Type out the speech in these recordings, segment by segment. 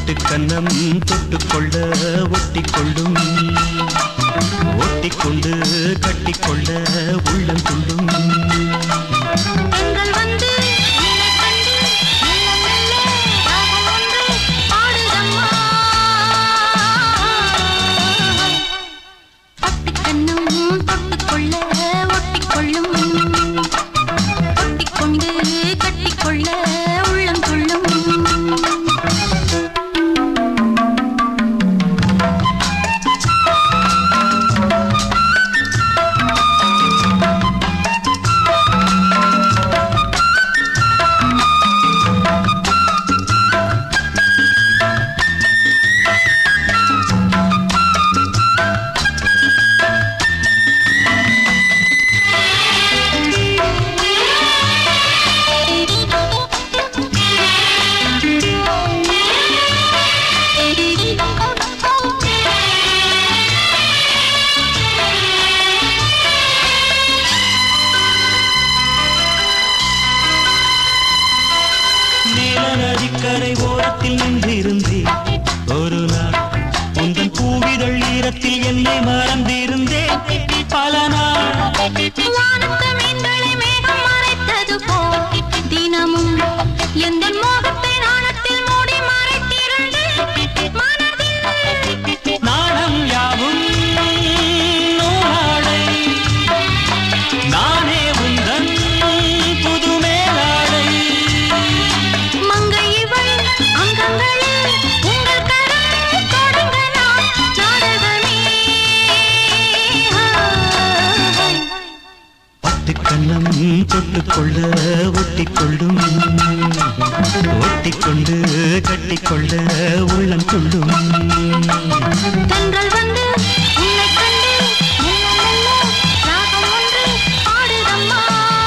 பட்டு கன்னம் தொட்டுக்கொள்ள ஒட்டிக்கொள்ளும் ஒட்டிக்கொண்டு கட்டிக்கொள்ள உள்ளம் துள்ளும் பெண்கள் வந்து என்னை கண்டு மெல்ல மெல்ல ராகம் ஒன்று பாடுதம்மா பட்டு கண்ணும் தொட்டுக்கொள்ள ஒட்டிக்கொள்ளும் ஒட்டிக்கொண்டு கட்டிக்கொள்ள உள்ளம் துள்ளும் நீல நதிக்கரை ஓரத்தில் நின்றிருந்தேன் ஒரு நாள் உந்தன் பூவிதழ் ஈரத்தில் என்னை மறந்திருந்தேன் பல நாள் வானத்து மீன்களை மேகம் மறைத்தது போல் தினமும் எந்தன் மோகத்தை நாணத்தில் மூடி மறைத்திருந்து மனதில் நாணம் யாவும் நூலாடை நானே உந்தன் புது மேலாடை மங்கை இவள் அங்கங்களில் உங்கள் கரம் தொடங்க நான் நாடகமே பட்டு கண்ணம் தொட்டுக்கொள்ள ஒட்டிக்கொள்ளும் ஒட்டிக்கொண்டு கட்டிக்கொள்ள உள்ளம் துள்ளும் தென்றல் வந்து உன்னை கண்டு மெல்ல மெல்ல ராகம் ஒன்று பாடுதம்மா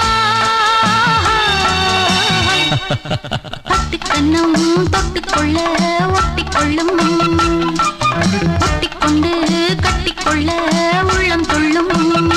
பட்டு கண்ணம் தொட்டுக்கொள்ள ஒட்டிக்கொள்ளும் ஒட்டிக்கொண்டு கட்டிக்கொள்ள உள்ளம் துள்ளும்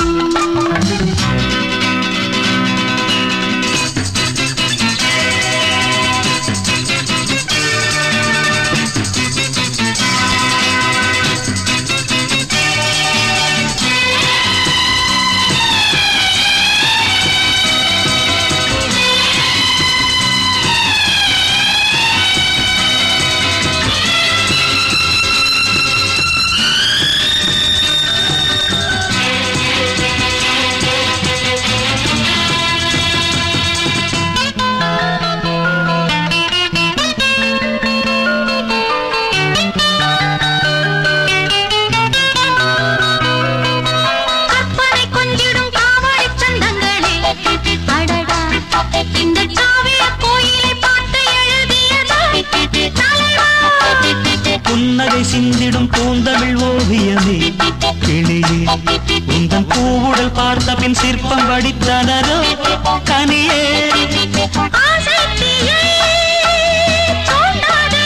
கற்பனை கொஞ்சிடும் காவடி சந்தங்களே அடடா இந்த காவிய கோயிலை பார்த்து எழுதியதா தலைவா புன்னகை சிந்திடும் பூந்தமிழ் ஓவியமே கிளியே உந்தன் பூவுடல் பார்த்த பின் சிற்பம் வடித்தனரோ கனியே ஆசை தீயை தூண்டாதே.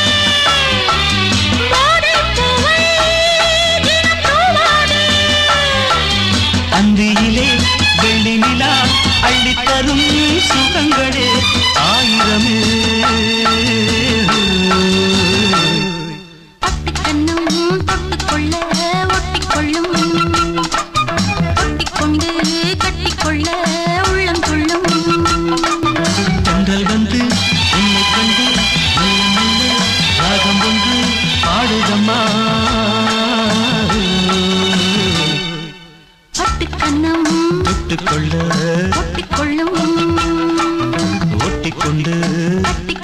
போதைப் பூவை தினம் தூவாதே. அந்தியிலே வெள்ளி நிலா அள்ளித்தரும் சுகங்களே ஆயிரமே பட்டு கண்ணும் தொட்டுக்கொள்ள ஒட்டிக்கொள்ளும் ஒட்டிக்கொண்டு கட்டிக்கொள்ள உள்ளம் துள்ளும் தென்றல் வந்து உன்னை கண்டு மெல்ல மெல்ல ராகம் ஒன்று பாடுதம்மா பட்டு கண்ணம் தொட்டுக்கொள்ள ஒட்டிக்கொள்ளும் ஒட்டிக்கொண்டு கட்டிக்கொள்ள